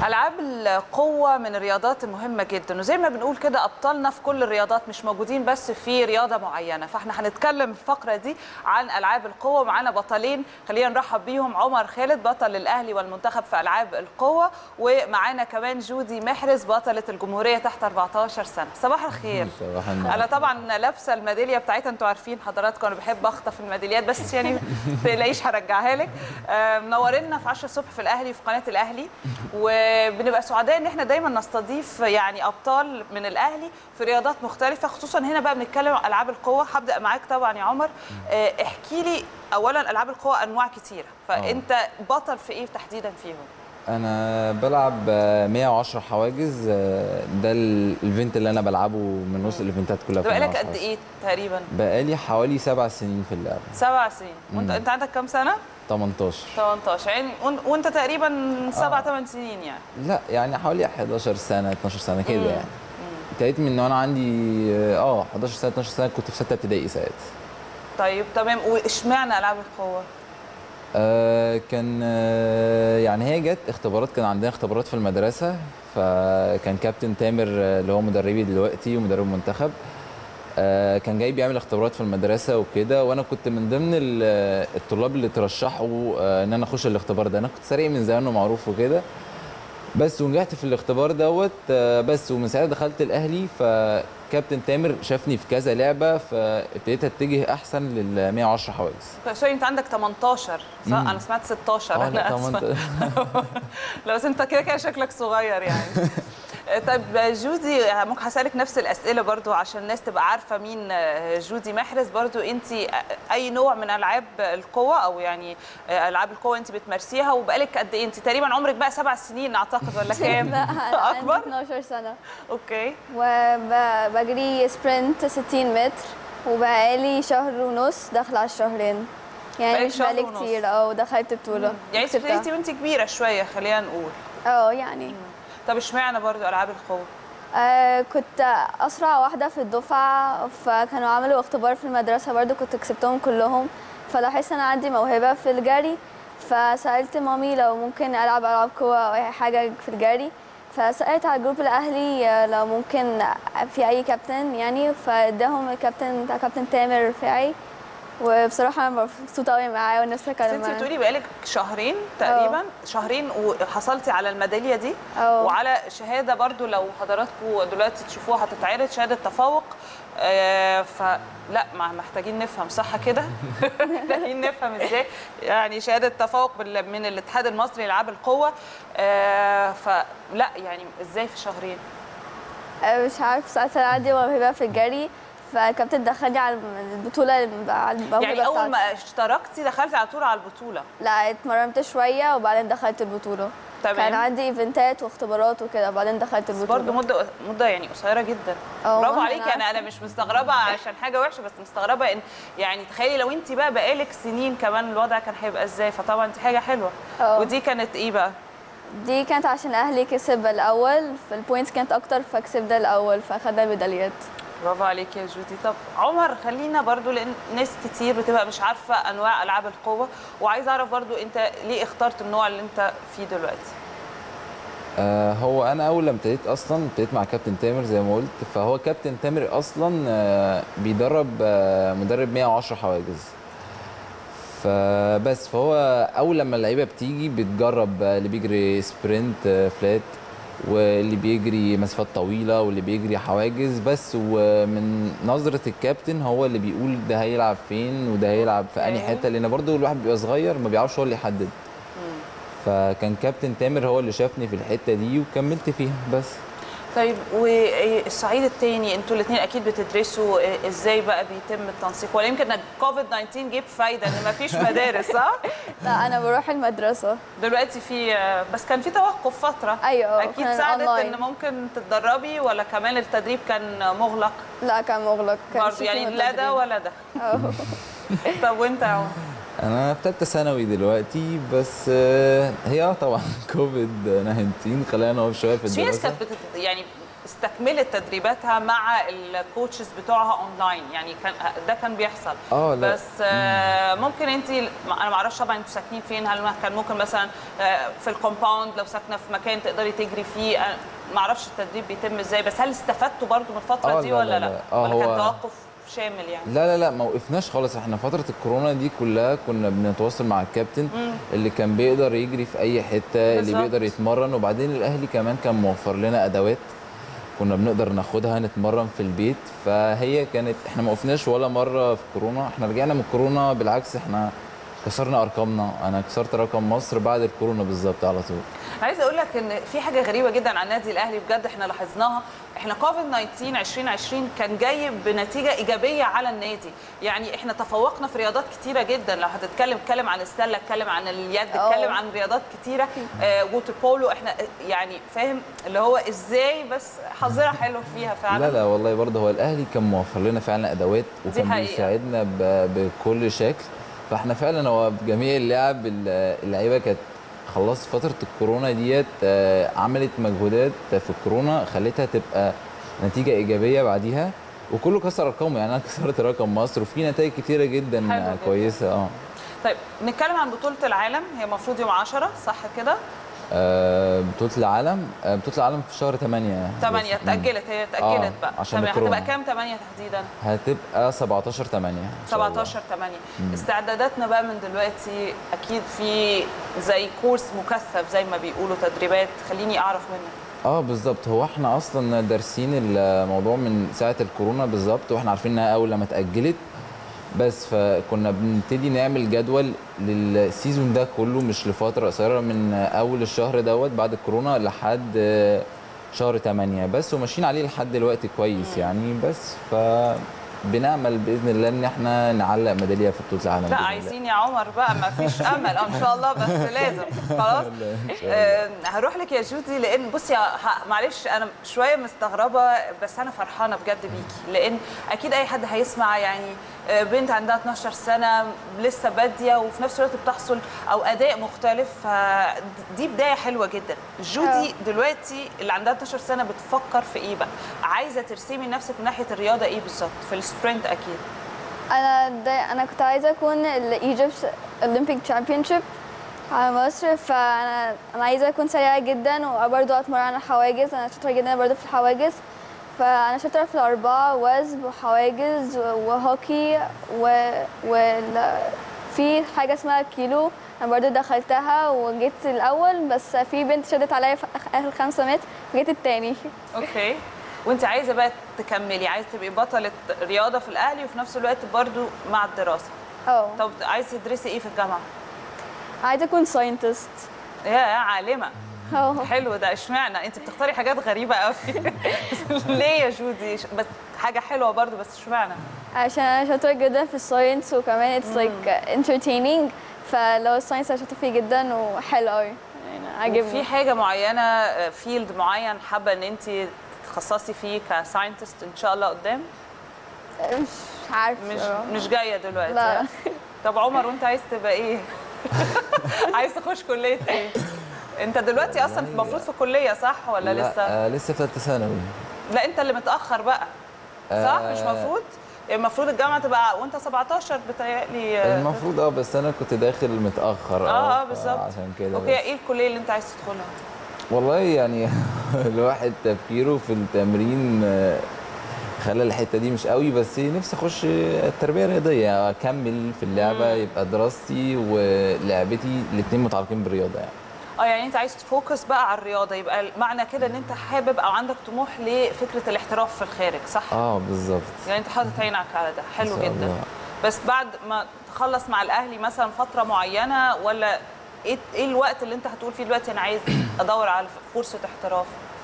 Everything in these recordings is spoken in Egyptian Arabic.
العاب القوه من الرياضات المهمه جدا وزي ما بنقول كده ابطالنا في كل الرياضات مش موجودين بس في رياضه معينه فاحنا هنتكلم في الفقره دي عن العاب القوه معانا بطلين خلينا نرحب بيهم عمر خالد بطل الاهلي والمنتخب في العاب القوه ومعانا كمان جودي محرز بطله الجمهوريه تحت 14 سنه صباح الخير صباح النور. انا طبعا لابسه الميداليه بتاعتها انتوا عارفين حضراتكم انا بحب اخطف الميداليات بس يعني ما تقلقيش هرجعها لك آه، منورينا في 10 الصبح في الاهلي في قناه الاهلي وبنبقى سعداء ان احنا دايما نستضيف يعني ابطال من الاهلي في رياضات مختلفه خصوصا هنا بقى بنتكلم عن العاب القوه هبدا معاك طبعا يا عمر آه، احكي لي اولا العاب القوه انواع كتيره فانت بطل في ايه تحديدا فيهم انا بلعب آه، 110 حواجز آه، ده ال- الايفنت اللي انا بلعبه من وسط الايفنتات كلها في بقالك 110 قد حواجز. ايه تقريبا بقالي حوالي سبع سنين في اللعبه سبع سنين وانت مم. انت عندك كام سنه 18 18 يعني وإن- وانت تقريبا سبع آه. ثمان سنين يعني لا يعني حوالي 11 سنه 12 سنه كده مم. يعني ابتديت من وانا عندي اه 11 سنه 12 سنه كنت في سته ابتدائي ساعتها طيب تمام واشمعنى العاب القوه آه كان آه يعني هي جت اختبارات كان عندنا اختبارات في المدرسة فكان كابتن تامر آه، اللي هو مدربي دلوقتي ومدرب المنتخب آه كان جاي بيعمل اختبارات في المدرسة وكده وانا كنت من ضمن ال- آه، الطلاب اللي ترشحوا آه ان انا اخش الاختبار ده انا كنت سريع من زمان ومعروف وكده بس ونجحت في الاختبار دوت آه، بس ومن ساعتها دخلت الاهلي فكابتن تامر شافني في كذا لعبة فابتديت اتجه احسن لل 110 حواجز سوري انت عندك 18 صح مم. انا سمعت 16 اه انا لا اسفه 18 لا بس انت كده كده شكلك صغير يعني طيب جودي ممكن هسألك نفس الأسئلة برضو عشان الناس تبقى عارفة مين جودي محرز برضو انت أي نوع من ألعاب القوة أو يعني ألعاب القوة انت بتمارسيها وبقالك قد إيه انت تقريبا عمرك بقى سبع سنين أعتقد ولا كام لا أنا أكبر عندي 12 سنة أوكي وبجري سبرنت 60 متر وبقالي شهر ونص داخلة على الشهرين يعني بقالك مش شهر بقالي ونص. كتير اه ودخلت بطولة يعني انت كسبتها. ابتديتي وانت كبيرة شوية خلينا نقول اه يعني طب اشمعنى برضو ألعاب القوة آه كنت أسرع واحدة في الدفعة فكانوا عملوا اختبار في المدرسة برضو كنت كسبتهم كلهم فلاحظت أنا عندي موهبة في الجري فسألت مامي لو ممكن ألعب ألعاب قوة أو أي حاجة في الجري فسألت على جروب الأهلي آه، لو ممكن في أي كابتن يعني فاداهم الكابتن بتاع كابتن تامر رفاعي وبصراحة أنا مبسوطة أوي معاه ونفسي بس أتكلم انت معاه بتقولي بقالك شهرين تقريبا شهرين وحصلتي على الميداليه دي أه. وعلى شهاده برضو لو حضراتكم دلوقتي تشوفوها هتتعرض شهاده تفوق آه فلا ما محتاجين نفهم صح كده محتاجين نفهم ازاي يعني شهاده تفوق بال- من الاتحاد المصري لالعاب القوه آه فلا يعني ازاي في شهرين آه، مش عارف ساعتها أنا عندي موهبة في الجري فالكابتن دخلني على البطولة على الموهبة يعني اول بتاعتي. ما اشتركتي دخلتي على طول على البطوله لا اتمرنت شوية وبعدين دخلت البطولة تمام. كان عندي ايفنتات واختبارات وكده وبعدين دخلت بس البطولة برضه مده مده يعني قصيره جدا اه، برافو ما عليكي أنا انا انا مش مستغربه عشان حاجه وحشه بس مستغربه ان يعني تخيلي لو انت بقى بقالك سنين كمان الوضع كان هيبقى ازاي فطبعا دي حاجه حلوه اه. ودي كانت ايه بقى دي كانت عشان أهلي كسب الأول فالبوينتس كانت أكتر فكسبنا الأول فأخدنا ميداليات برافو عليكي يا جودي طب عمر خلينا برضو لان ناس كتير بتبقى مش عارفه انواع العاب القوه وعايزه اعرف برضو انت ليه اخترت النوع اللي انت فيه دلوقتي آه هو انا اول لما ابتديت اصلا ابتديت مع كابتن تامر زي ما قلت فهو كابتن تامر اصلا آه بيدرب آه مدرب 110 حواجز فبس فهو اول لما اللعيبه بتيجي بتجرب آه، اللي بيجري سبرنت آه، فلات واللي بيجري مسافات طويله واللي بيجري حواجز بس ومن نظره الكابتن هو اللي بيقول ده هيلعب فين وده هيلعب في انهي أوكي. حته لان برضو الواحد بيبقى صغير ما بيعرفش هو اللي يحدد فكان كابتن تامر هو اللي شافني في الحته دي وكملت فيها بس طيب والصعيد الثاني انتوا الاثنين اكيد بتدرسوا ازاي بقى بيتم التنسيق ولا يمكن كوفيد 19 جيب فايده ان مفيش مدارس صح؟ لا أنا بروح المدرسة دلوقتي في بس كان في توقف فتره أيوة اكيد كان ساعدت أونلاين. ان ممكن تتدربي ولا كمان التدريب كان مغلق لا كان مغلق كان برضه في يعني كلمة لا ده تدريب. ولا ده اه. طب وانت يا عمر؟ انا في ثالثه ثانوي دلوقتي بس آه، هي اه طبعا كوفيد 19 خلينا نقف شويه في بس في ناس الدراسه كانت بتت... يعني استكملت تدريباتها مع الكوتشز بتوعها اونلاين يعني كان ده كان بيحصل اه لا بس آه ممكن انت انا ما اعرفش طبعا انتوا ساكنين فين هل كان ممكن مثلا آه في الكومباوند لو ساكنه في مكان تقدري تجري فيه آه ما اعرفش التدريب بيتم ازاي بس هل استفدتوا برضو من الفتره آه، دي لا، ولا لا، لا, لا. آه، ولا كان هو- توقف شامل يعني لا لا لا ما وقفناش خالص احنا فتره الكورونا دي كلها كنا بنتواصل مع الكابتن اللي كان بيقدر يجري في اي حته اللي بالظبط. بيقدر يتمرن وبعدين الاهلي كمان كان موفر لنا ادوات كنا بنقدر ناخدها نتمرن في البيت فهي كانت احنا ما وقفناش ولا مره في كورونا احنا رجعنا من الكورونا بالعكس احنا كسرنا ارقامنا انا كسرت رقم مصر بعد الكورونا بالظبط على طول انا عايزه اقول لك ان في حاجه غريبه جدا عن النادي الاهلي بجد احنا لاحظناها احنا كوفيد 19 2020 كان جاي بنتيجه ايجابيه على النادي يعني احنا تفوقنا في رياضات كتيره جدا لو هتتكلم اتكلم عن السله اتكلم عن اليد أوه. اتكلم عن رياضات كتيره آه ووتر بولو احنا يعني فاهم اللي هو ازاي بس حظنا حلو فيها فعلا لا لا والله برضه هو الاهلي كان موفر لنا فعلا ادوات وكان حقيقة. بيساعدنا ب- بكل شكل فاحنا فعلا هو بجميع اللعب ال- اللعيبه كانت خلصت فتره الكورونا ديت آه، عملت مجهودات في الكورونا خلتها تبقى نتيجه ايجابيه بعديها وكله كسر ارقامه يعني انا كسرت رقم مصر وفي نتائج كتيره جدا حلو جدا. كويسه اه طيب نتكلم عن بطوله العالم هي المفروض يوم 10 صح كده آه، بطوله العالم آه، بطوله العالم في شهر 8 8 اتاجلت هي اتاجلت آه، بقى عشان تمام. الكورونا. هتبقى كام 8 تحديدا هتبقى 17 8 17 8 استعداداتنا بقى من دلوقتي اكيد في زي كورس مكثف زي ما بيقولوا تدريبات خليني اعرف منك اه بالظبط هو احنا اصلا دارسين الموضوع من ساعه الكورونا بالظبط واحنا عارفين انها اول لما اتاجلت بس فكنا بنبتدي نعمل جدول للسيزون ده كله مش لفتره قصيره من اول الشهر دوت بعد الكورونا لحد آه، شهر 8 بس وماشيين عليه لحد دلوقتي كويس يعني بس ف بنامل باذن الله ان احنا نعلق ميداليه في بطوله العالم لا بإذن الله. عايزين يا عمر بقى ما فيش امل اه ان شاء الله بس لازم خلاص إن شاء الله. آه، هروح لك يا جودي لان بصي ه- معلش انا شويه مستغربه بس انا فرحانه بجد بيكي لان اكيد اي حد هيسمع يعني آه، بنت عندها 12 سنه لسه باديه وفي نفس الوقت بتحصل او اداء مختلف فدي بدايه حلوه جدا جودي دلوقتي اللي عندها 12 سنه بتفكر في ايه بقى عايزه ترسمي نفسك من ناحيه الرياضه ايه بالظبط في السبرنت اكيد انا دا انا كنت عايزه اكون الايجيبت اولمبيك تشامبيونشيب على مصر فانا انا عايزه اكون سريعه جدا وبرضه اتمرن على الحواجز انا شاطره جدا برضه في الحواجز فانا شاطره في الاربعه وزب وحواجز وهوكي و, وال... في حاجه اسمها كيلو انا برضه دخلتها وجيت الاول بس في بنت شدت عليا في آخ- اخر خمسة متر جيت التاني اوكي وانت عايزه بقى تكملي عايزه تبقي بطله رياضه في الاهلي وفي نفس الوقت برضو مع الدراسه اه طب عايزه تدرسي ايه في الجامعه عايزه اكون ساينتست يا يا عالمه اه حلو ده اشمعنى انت بتختاري حاجات غريبه قوي ليه يا جودي بس حاجه حلوه برضو بس اشمعنى عشان انا شاطره جدا في الساينس وكمان اتس لايك entertaining فلو الساينس انا شاطره فيه جدا وحلو قوي يعني في عاجبني حاجه معينه فيلد معين حابه ان انت تتخصصي فيه كساينتست ان شاء الله قدام مش عارفه مش بصراحة. مش جايه دلوقتي لا. ها؟ طب عمر وانت عايز تبقى ايه عايز تخش كليه ايه انت دلوقتي اصلا المفروض في كليه صح ولا لا لسه آه لسه في ثالثه ثانوي لا انت اللي متاخر بقى صح آه. مش مفروض المفروض الجامعه تبقى وانت 17 بتهيألي آه، المفروض اه بس انا كنت داخل متاخر اه اه بالظبط عشان كده اوكي بس. ايه الكليه اللي انت عايز تدخلها والله يعني الواحد تفكيره في التمرين آه، خلى الحته دي مش قوي بس نفسي اخش التربيه الرياضيه اكمل في اللعبه يبقى دراستي ولعبتي الاثنين متعلقين بالرياضه يعني اه يعني انت عايز تفوكس بقى على الرياضه يبقى معنى كده ان انت حابب او عندك طموح لفكره الاحتراف في الخارج صح اه بالظبط يعني انت حاطط عينك على ده حلو إن شاء جدا الله. بس بعد ما تخلص مع الاهلي مثلا فتره معينه ولا ايه ايه الوقت اللي انت هتقول فيه دلوقتي انا عايز ادور على فرصه احتراف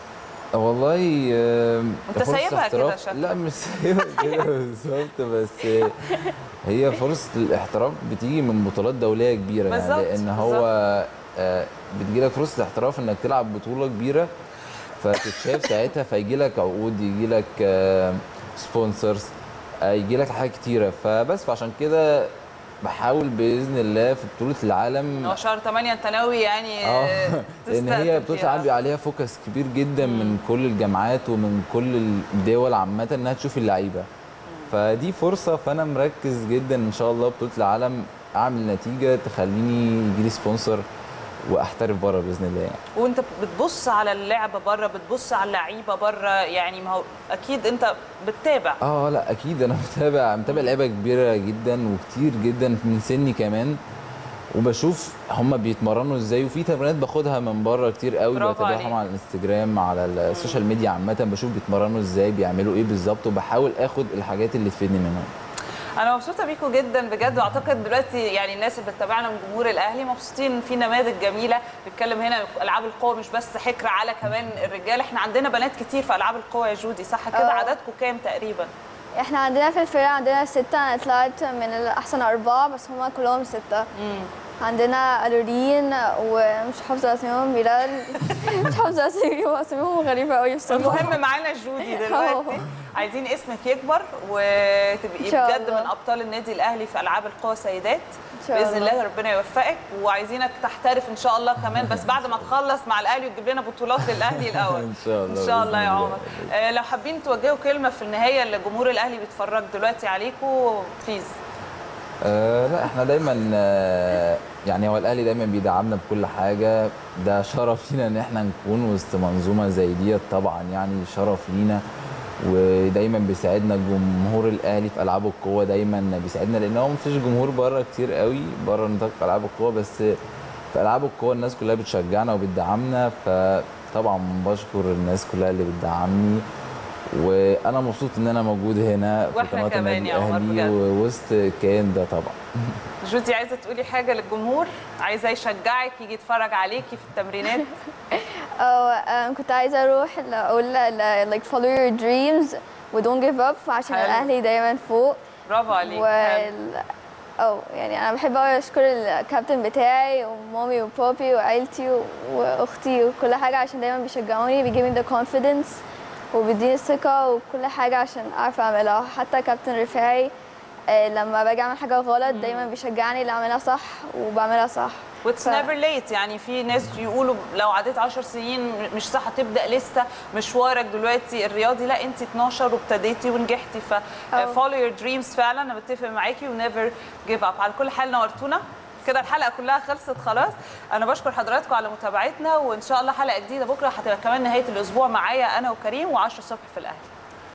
والله آه، أنت فرصة سايبها كده احتراف- شكلك. لا مش سايبها كده بالظبط بس آه، هي فرصة الاحتراف بتيجي من بطولات دولية كبيرة يعني بالظبط، لأن هو آه، بتجيلك فرصة الاحتراف إنك تلعب بطولة كبيرة فتتشاف ساعتها فيجي لك عقود يجي لك سبونسرز يجي لك حاجات كتيرة فبس فعشان كده بحاول باذن الله في بطوله العالم هو شهر 8 انت ناوي يعني اه لان هي تستقبل بطوله فيها. العالم بيبقى عليها فوكس كبير جدا من كل الجامعات ومن كل الدول عامه انها تشوف اللعيبه فدي فرصه فانا مركز جدا ان شاء الله بطوله العالم اعمل نتيجه تخليني يجي لي سبونسر واحترف بره باذن الله يعني. وانت بتبص على اللعبه بره بتبص على اللعيبه بره يعني ما هو اكيد انت بتتابع اه لا اكيد انا متابع متابع لعيبه كبيره جدا وكتير جدا من سني كمان وبشوف هم بيتمرنوا ازاي وفي تمرينات باخدها من بره كتير قوي برافو بتابعهم عليك. على الانستجرام على السوشيال ميديا عامه بشوف بيتمرنوا ازاي بيعملوا ايه بالظبط وبحاول اخد الحاجات اللي تفيدني منهم انا مبسوطه بيكم جدا بجد واعتقد دلوقتي يعني الناس اللي بتتابعنا من جمهور الاهلي مبسوطين في نماذج جميله بنتكلم هنا العاب القوى مش بس حكر على كمان الرجال احنا عندنا بنات كتير في العاب القوى يا جودي صح كده آه. عددكم كام تقريبا احنا عندنا في الفرقة عندنا ستة انا طلعت من الاحسن اربعة بس هما كلهم ستة عندنا الورين ومش حافظة اساميهم بلال مش حافظة اساميهم اساميهم غريبة قوي بصراحة المهم معانا جودي دلوقتي عايزين اسمك يكبر وتبقي إن شاء بجد الله. من ابطال النادي الاهلي في العاب القوى سيدات إن شاء باذن الله. الله ربنا يوفقك وعايزينك تحترف ان شاء الله كمان بس بعد ما تخلص مع الاهلي وتجيب لنا بطولات للاهلي الاول إن شاء الله ان شاء الله يا بإذن الله. عمر آه، لو حابين توجهوا كلمه في النهايه لجمهور الاهلي بيتفرج دلوقتي عليكم بليز آه لا احنا دايما آه يعني هو الاهلي دايما بيدعمنا بكل حاجه ده شرف لينا ان احنا نكون وسط منظومه زي ديت طبعا يعني شرف لينا ودايما بيساعدنا جمهور الاهلي في العاب القوه دايما بيساعدنا لان هو مفيش جمهور بره كتير قوي بره نطاق العاب القوه بس في العاب القوه الناس كلها بتشجعنا وبتدعمنا فطبعا بشكر الناس كلها اللي بتدعمني وانا مبسوط ان انا موجود هنا في وإحنا قناه كمان النادي يا عمر الاهلي بجد. ووسط الكيان ده طبعا جودي عايزه تقولي حاجه للجمهور عايزه يشجعك يجي يتفرج عليكي في التمرينات اه um, كنت عايزة اروح ل- اقول ل- like follow your dreams و don't give up عشان حلو. الاهلي دايما فوق برافو عليك و حلو. اه يعني انا بحب قوي اشكر الكابتن بتاعي ومامي وبابي وعيلتي و- واختي وكل حاجه عشان دايما بيشجعوني بيجيبني the confidence وبيديني الثقه وكل حاجه عشان اعرف اعملها حتى كابتن رفاعي آه، لما باجي اعمل حاجه غلط دايما بيشجعني اللي اعملها صح وبعملها صح واتس ف- نيفر ليت يعني في ناس يقولوا لو عديت 10 سنين مش صح تبدا لسه مشوارك دلوقتي الرياضي لا انت 12 وابتديتي ونجحتي ف أه. فولو يور دريمز فعلا انا بتفق معاكي ونيفر جيف اب على كل حال نورتونا كده الحلقه كلها خلصت خلاص انا بشكر حضراتكم على متابعتنا وان شاء الله حلقه جديده بكره هتبقى كمان نهايه الاسبوع معايا انا وكريم و10 الصبح في الاهلي